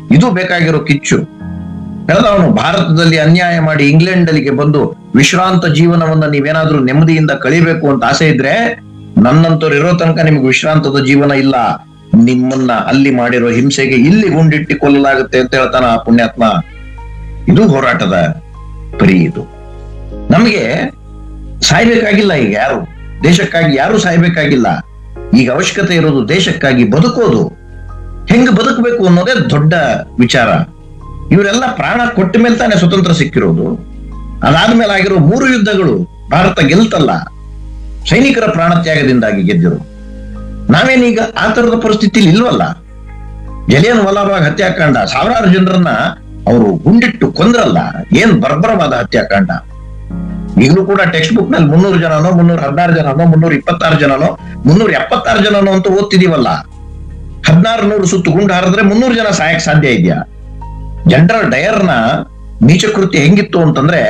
ಇದು ಬೇಕಾಗಿರೋ ಕಿಚ್ಚು ಹೇಳ್ದವನು ಭಾರತದಲ್ಲಿ ಅನ್ಯಾಯ ಮಾಡಿ ಇಂಗ್ಲೆಂಡ್ ಅಲ್ಲಿಗೆ ಬಂದು ವಿಶ್ರಾಂತ ಜೀವನವನ್ನ ನೀವೇನಾದ್ರೂ ನೆಮ್ಮದಿಯಿಂದ ಕಳಿಬೇಕು ಅಂತ ಆಸೆ ಇದ್ರೆ ನನ್ನಂತವ್ರು ಇರೋ ತನಕ ನಿಮ್ಗೆ ವಿಶ್ರಾಂತದ ಜೀವನ ಇಲ್ಲ ನಿಮ್ಮನ್ನ ಅಲ್ಲಿ ಮಾಡಿರೋ ಹಿಂಸೆಗೆ ಇಲ್ಲಿ ಗುಂಡಿಟ್ಟಿ ಕೊಲ್ಲಲಾಗುತ್ತೆ ಅಂತ ಹೇಳ್ತಾನ ಆ ಪುಣ್ಯಾತ್ಮ ಇದು ಹೋರಾಟದ ಪರಿ ಇದು ನಮಗೆ ಸಾಯ್ಬೇಕಾಗಿಲ್ಲ ಈಗ ಯಾರು ದೇಶಕ್ಕಾಗಿ ಯಾರು ಸಾಯ್ಬೇಕಾಗಿಲ್ಲ ಈಗ ಅವಶ್ಯಕತೆ ಇರೋದು ದೇಶಕ್ಕಾಗಿ ಬದುಕೋದು ಹೆಂಗ್ ಬದುಕಬೇಕು ಅನ್ನೋದೇ ದೊಡ್ಡ ವಿಚಾರ ಇವರೆಲ್ಲ ಪ್ರಾಣ ಕೊಟ್ಟ ಮೇಲೆ ತಾನೇ ಸ್ವತಂತ್ರ ಸಿಕ್ಕಿರೋದು ಅದಾದ್ಮೇಲೆ ಆಗಿರೋ ಮೂರು ಯುದ್ಧಗಳು ಭಾರತ ಗೆಲ್ತಲ್ಲ ಸೈನಿಕರ ಪ್ರಾಣ ತ್ಯಾಗದಿಂದಾಗಿ ಗೆದ್ದಿರು ನಾವೇನೀಗ ಆ ತರದ ಪರಿಸ್ಥಿತಿಲಿ ಇಲ್ವಲ್ಲ ಜಲಿಯನ್ ವಲಾಬಾಗ್ ಹತ್ಯಾಕಾಂಡ ಸಾವಿರಾರು ಜನರನ್ನ ಅವರು ಗುಂಡಿಟ್ಟು ಕೊಂದ್ರಲ್ಲ ಏನ್ ಬರ್ಬರವಾದ ಹತ್ಯಾಕಾಂಡ ಈಗಲೂ ಕೂಡ ಟೆಕ್ಸ್ಟ್ ಬುಕ್ ನಲ್ಲಿ ಮುನ್ನೂರು ಜನನೋ ಮುನ್ನೂರ ಹದಿನಾರು ಜನನೋ ಮುನ್ನೂರ ಇಪ್ಪತ್ತಾರು ಜನನೋ ಮುನ್ನೂರ ಎಪ್ಪತ್ತಾರು ಜನನೋ ಅಂತ ಓದ್ತಿದೀವಲ್ಲ ಹದಿನಾರು ನೂರು ಸುತ್ತು ಗುಂಡು ಹಾರಿದ್ರೆ ಮುನ್ನೂರು ಜನ ಸಾಯಕ್ ಸಾಧ್ಯ ಇದೆಯಾ ಜನರಲ್ ಡಯರ್ನ ನೀಚಕೃತ್ಯ ಹೆಂಗಿತ್ತು ಅಂತಂದ್ರೆ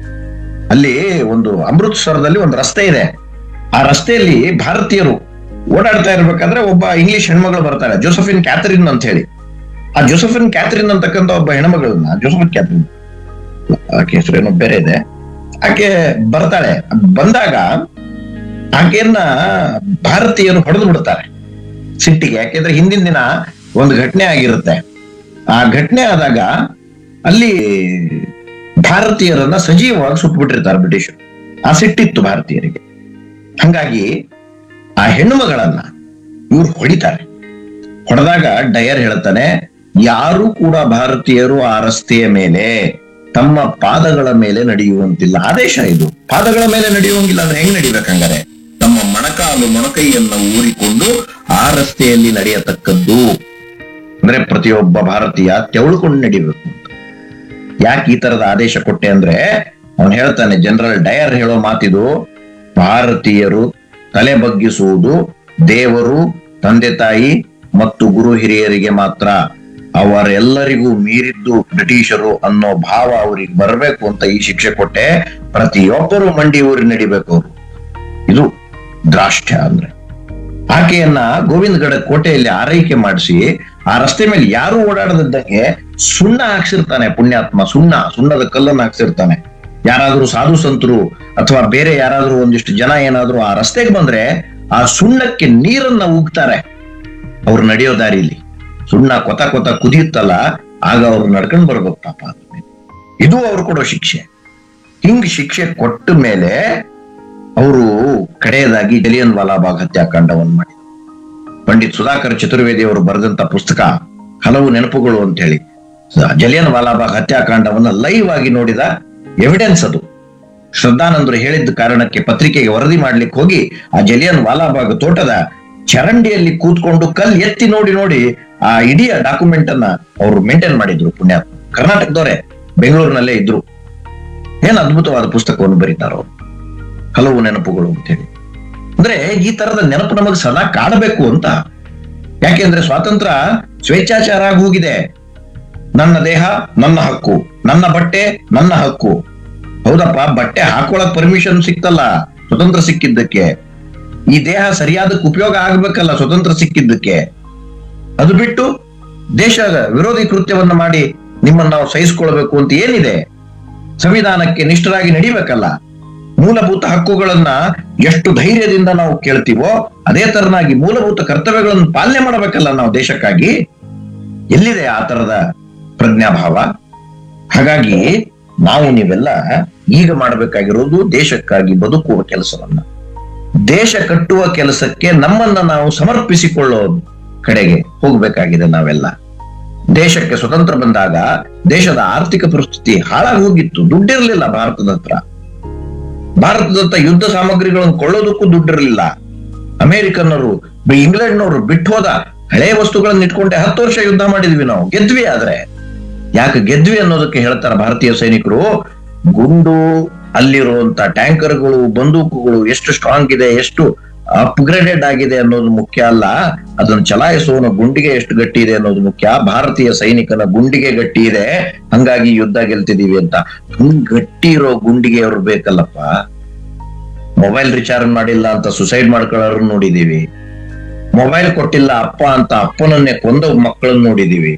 ಅಲ್ಲಿ ಒಂದು ಅಮೃತ್ಸರದಲ್ಲಿ ಒಂದು ರಸ್ತೆ ಇದೆ ಆ ರಸ್ತೆಯಲ್ಲಿ ಭಾರತೀಯರು ಓಡಾಡ್ತಾ ಇರ್ಬೇಕಾದ್ರೆ ಒಬ್ಬ ಇಂಗ್ಲಿಷ್ ಹೆಣ್ಮಗಳು ಬರ್ತಾಳೆ ಜೋಸಫಿನ್ ಕ್ಯಾಥರಿನ್ ಅಂತ ಹೇಳಿ ಆ ಜೋಸಫಿನ್ ಕ್ಯಾಥರಿನ್ ಅಂತಕ್ಕಂಥ ಒಬ್ಬ ಹೆಣ್ಮಗಳನ್ನ ಜೋಸಫಿನ್ ಕ್ಯಾಥರಿನ್ ಆಕೆ ಹೆಸರೇನೋ ಬೇರೆ ಇದೆ ಆಕೆ ಬರ್ತಾಳೆ ಬಂದಾಗ ಆಕೆಯನ್ನ ಭಾರತೀಯರು ಹೊಡೆದು ಬಿಡ್ತಾರೆ ಸಿಟ್ಟಿಗೆ ಯಾಕೆಂದ್ರೆ ಹಿಂದಿನ ದಿನ ಒಂದು ಘಟನೆ ಆಗಿರುತ್ತೆ ಆ ಘಟನೆ ಆದಾಗ ಅಲ್ಲಿ ಭಾರತೀಯರನ್ನ ಸಜೀವವಾಗಿ ಸುಟ್ಬಿಟ್ಟಿರ್ತಾರೆ ಬ್ರಿಟಿಷರು ಆ ಸಿಟ್ಟಿತ್ತು ಭಾರತೀಯರಿಗೆ ಹಂಗಾಗಿ ಆ ಹೆಣ್ಣು ಮಗಳನ್ನ ಇವ್ರು ಹೊಡಿತಾರೆ ಹೊಡೆದಾಗ ಡಯರ್ ಹೇಳ್ತಾನೆ ಯಾರು ಕೂಡ ಭಾರತೀಯರು ಆ ರಸ್ತೆಯ ಮೇಲೆ ತಮ್ಮ ಪಾದಗಳ ಮೇಲೆ ನಡೆಯುವಂತಿಲ್ಲ ಆದೇಶ ಇದು ಪಾದಗಳ ಮೇಲೆ ನಡೆಯುವಂಗಿಲ್ಲ ಅಂದ್ರೆ ಹೆಂಗ್ ನಡಿಬೇಕಂಗಾರೆ ತಮ್ಮ ಮೊಣಕಾಲು ಮೊಣಕೈಯನ್ನ ಊರಿಕೊಂಡು ಆ ರಸ್ತೆಯಲ್ಲಿ ನಡೆಯತಕ್ಕದ್ದು ಅಂದ್ರೆ ಪ್ರತಿಯೊಬ್ಬ ಭಾರತೀಯ ತೆವಳುಕೊಂಡು ನಡಿಬೇಕು ಅಂತ ಯಾಕೆ ಈ ತರದ ಆದೇಶ ಕೊಟ್ಟೆ ಅಂದ್ರೆ ಅವನು ಹೇಳ್ತಾನೆ ಜನರಲ್ ಡಯರ್ ಹೇಳೋ ಮಾತಿದು ಭಾರತೀಯರು ತಲೆ ಬಗ್ಗಿಸುವುದು ದೇವರು ತಂದೆ ತಾಯಿ ಮತ್ತು ಗುರು ಹಿರಿಯರಿಗೆ ಮಾತ್ರ ಅವರೆಲ್ಲರಿಗೂ ಮೀರಿದ್ದು ಬ್ರಿಟಿಷರು ಅನ್ನೋ ಭಾವ ಅವ್ರಿಗೆ ಬರಬೇಕು ಅಂತ ಈ ಶಿಕ್ಷೆ ಕೊಟ್ಟೆ ಪ್ರತಿಯೊಬ್ಬರು ಮಂಡಿ ಊರಿ ನಡಿಬೇಕು ಅವರು ಇದು ದ್ರಾಷ್ಟ್ಯ ಅಂದ್ರೆ ಆಕೆಯನ್ನ ಗೋವಿಂದಗಡ ಕೋಟೆಯಲ್ಲಿ ಆರೈಕೆ ಮಾಡಿಸಿ ಆ ರಸ್ತೆ ಮೇಲೆ ಯಾರು ಓಡಾಡದಿದ್ದಂಗೆ ಸುಣ್ಣ ಹಾಕ್ಸಿರ್ತಾನೆ ಪುಣ್ಯಾತ್ಮ ಸುಣ್ಣ ಸುಣ್ಣದ ಕಲ್ಲನ್ನು ಹಾಕ್ಸಿರ್ತಾನೆ ಯಾರಾದ್ರೂ ಸಾಧು ಸಂತರು ಅಥವಾ ಬೇರೆ ಯಾರಾದ್ರೂ ಒಂದಿಷ್ಟು ಜನ ಏನಾದ್ರೂ ಆ ರಸ್ತೆಗೆ ಬಂದ್ರೆ ಆ ಸುಣ್ಣಕ್ಕೆ ನೀರನ್ನ ಉಗ್ತಾರೆ ಅವ್ರು ನಡೆಯೋ ದಾರಿಲಿ ಸುಣ್ಣ ಕೊತ ಕೊತ ಕುದಿಯುತ್ತಲ್ಲ ಆಗ ಅವ್ರು ನಡ್ಕೊಂಡ್ ಬರ್ಬೇಕು ಪಾಪ ಅದ್ರ ಇದು ಅವ್ರು ಕೊಡೋ ಶಿಕ್ಷೆ ಹಿಂಗ್ ಶಿಕ್ಷೆ ಕೊಟ್ಟ ಮೇಲೆ ಅವರು ಕಡೆಯದಾಗಿ ಜಲಿಯನ್ ವಾಲಾಬಾಗ್ ಹತ್ಯಾಕಾಂಡವನ್ನು ಮಾಡಿದರು ಪಂಡಿತ್ ಸುಧಾಕರ್ ಚತುರ್ವೇದಿ ಅವರು ಬರೆದಂತ ಪುಸ್ತಕ ಹಲವು ನೆನಪುಗಳು ಅಂತ ಹೇಳಿ ಜಲಿಯನ್ ವಾಲಾಬಾಗ್ ಹತ್ಯಾಕಾಂಡವನ್ನ ಲೈವ್ ಆಗಿ ನೋಡಿದ ಎವಿಡೆನ್ಸ್ ಅದು ಶ್ರದ್ಧಾನಂದರು ಹೇಳಿದ್ದ ಕಾರಣಕ್ಕೆ ಪತ್ರಿಕೆಗೆ ವರದಿ ಮಾಡ್ಲಿಕ್ಕೆ ಹೋಗಿ ಆ ಜಲಿಯನ್ ವಾಲಾಬಾಗ್ ತೋಟದ ಚರಂಡಿಯಲ್ಲಿ ಕೂತ್ಕೊಂಡು ಕಲ್ ಎತ್ತಿ ನೋಡಿ ನೋಡಿ ಆ ಇಡೀ ಡಾಕ್ಯುಮೆಂಟ್ ಅನ್ನ ಅವರು ಮೇಂಟೈನ್ ಮಾಡಿದ್ರು ಪುಣ್ಯಾತ್ಮ ಕರ್ನಾಟಕದವರೇ ಬೆಂಗಳೂರಿನಲ್ಲೇ ಇದ್ರು ಏನ್ ಅದ್ಭುತವಾದ ಪುಸ್ತಕವನ್ನು ಬರೀತಾರೋ ಅವ್ರು. ಹಲವು ನೆನಪುಗಳು ಅಂತ ಹೇಳಿ ಅಂದ್ರೆ ಈ ತರದ ನೆನಪು ನಮಗೆ ಸದಾ ಕಾಡಬೇಕು ಅಂತ ಯಾಕೆಂದ್ರೆ ಸ್ವಾತಂತ್ರ್ಯ ಸ್ವೇಚ್ಛಾಚಾರ ಆಗಿ ಹೋಗಿದೆ ನನ್ನ ದೇಹ ನನ್ನ ಹಕ್ಕು ನನ್ನ ಬಟ್ಟೆ ನನ್ನ ಹಕ್ಕು ಹೌದಪ್ಪ ಬಟ್ಟೆ ಹಾಕೊಳಕ್ ಪರ್ಮಿಷನ್ ಸಿಕ್ತಲ್ಲ ಸ್ವತಂತ್ರ ಸಿಕ್ಕಿದ್ದಕ್ಕೆ ಈ ದೇಹ ಸರಿಯಾದಕ್ಕೆ ಉಪಯೋಗ ಆಗ್ಬೇಕಲ್ಲ ಸ್ವತಂತ್ರ ಸಿಕ್ಕಿದ್ದಕ್ಕೆ ಅದು ಬಿಟ್ಟು ದೇಶದ ವಿರೋಧಿ ಕೃತ್ಯವನ್ನ ಮಾಡಿ ನಿಮ್ಮನ್ನ ನಾವು ಸಹಿಸ್ಕೊಳ್ಬೇಕು ಅಂತ ಏನಿದೆ ಸಂವಿಧಾನಕ್ಕೆ ನಿಷ್ಠರಾಗಿ ನಡಿಬೇಕಲ್ಲ ಮೂಲಭೂತ ಹಕ್ಕುಗಳನ್ನ ಎಷ್ಟು ಧೈರ್ಯದಿಂದ ನಾವು ಕೇಳ್ತೀವೋ ಅದೇ ತರನಾಗಿ ಮೂಲಭೂತ ಕರ್ತವ್ಯಗಳನ್ನು ಪಾಲನೆ ಮಾಡಬೇಕಲ್ಲ ನಾವು ದೇಶಕ್ಕಾಗಿ ಎಲ್ಲಿದೆ ಆ ತರದ ಪ್ರಜ್ಞಾಭಾವ ಹಾಗಾಗಿ ನಾವು ನೀವೆಲ್ಲ ಈಗ ಮಾಡಬೇಕಾಗಿರೋದು ದೇಶಕ್ಕಾಗಿ ಬದುಕುವ ಕೆಲಸವನ್ನ ದೇಶ ಕಟ್ಟುವ ಕೆಲಸಕ್ಕೆ ನಮ್ಮನ್ನ ನಾವು ಸಮರ್ಪಿಸಿಕೊಳ್ಳೋ ಕಡೆಗೆ ಹೋಗ್ಬೇಕಾಗಿದೆ ನಾವೆಲ್ಲ ದೇಶಕ್ಕೆ ಸ್ವತಂತ್ರ ಬಂದಾಗ ದೇಶದ ಆರ್ಥಿಕ ಪರಿಸ್ಥಿತಿ ಹಾಳಾಗಿ ಹೋಗಿತ್ತು ದುಡ್ಡಿರ್ಲಿಲ್ಲ ಭಾರತದ ಹತ್ರ ಭಾರತದ ಹತ್ರ ಯುದ್ಧ ಸಾಮಗ್ರಿಗಳನ್ನು ಕೊಳ್ಳೋದಕ್ಕೂ ದುಡ್ಡಿರಲಿಲ್ಲ ಅಮೆರಿಕನ್ನರು ಇಂಗ್ಲೆಂಡ್ನವರು ಬಿಟ್ಟು ಹೋದ ಹಳೆ ವಸ್ತುಗಳನ್ನ ಇಟ್ಕೊಂಡೆ ಹತ್ತು ವರ್ಷ ಯುದ್ಧ ಮಾಡಿದ್ವಿ ನಾವು ಗೆದ್ವಿ ಆದ್ರೆ ಯಾಕೆ ಗೆದ್ವಿ ಅನ್ನೋದಕ್ಕೆ ಹೇಳ್ತಾರೆ ಭಾರತೀಯ ಸೈನಿಕರು ಗುಂಡು ಅಲ್ಲಿರುವಂತ ಟ್ಯಾಂಕರ್ಗಳು ಬಂದೂಕುಗಳು ಎಷ್ಟು ಸ್ಟ್ರಾಂಗ್ ಇದೆ ಎಷ್ಟು ಅಪ್ಗ್ರೇಡೆಡ್ ಆಗಿದೆ ಅನ್ನೋದು ಮುಖ್ಯ ಅಲ್ಲ ಅದನ್ನು ಚಲಾಯಿಸುವವನ ಗುಂಡಿಗೆ ಎಷ್ಟು ಗಟ್ಟಿ ಇದೆ ಅನ್ನೋದು ಮುಖ್ಯ ಭಾರತೀಯ ಸೈನಿಕನ ಗುಂಡಿಗೆ ಗಟ್ಟಿ ಇದೆ ಹಂಗಾಗಿ ಯುದ್ಧ ಗೆಲ್ತಿದೀವಿ ಅಂತ ಹಂಗ್ ಗಟ್ಟಿ ಇರೋ ಗುಂಡಿಗೆ ಅವ್ರು ಬೇಕಲ್ಲಪ್ಪ ಮೊಬೈಲ್ ರಿಚಾರ್ಜ್ ಮಾಡಿಲ್ಲ ಅಂತ ಸುಸೈಡ್ ಮಾಡ್ಕೊಳ್ಳೋರು ನೋಡಿದೀವಿ ಮೊಬೈಲ್ ಕೊಟ್ಟಿಲ್ಲ ಅಪ್ಪ ಅಂತ ಅಪ್ಪನನ್ನೇ ಕೊಂದ ಮಕ್ಕಳನ್ನ ನೋಡಿದೀವಿ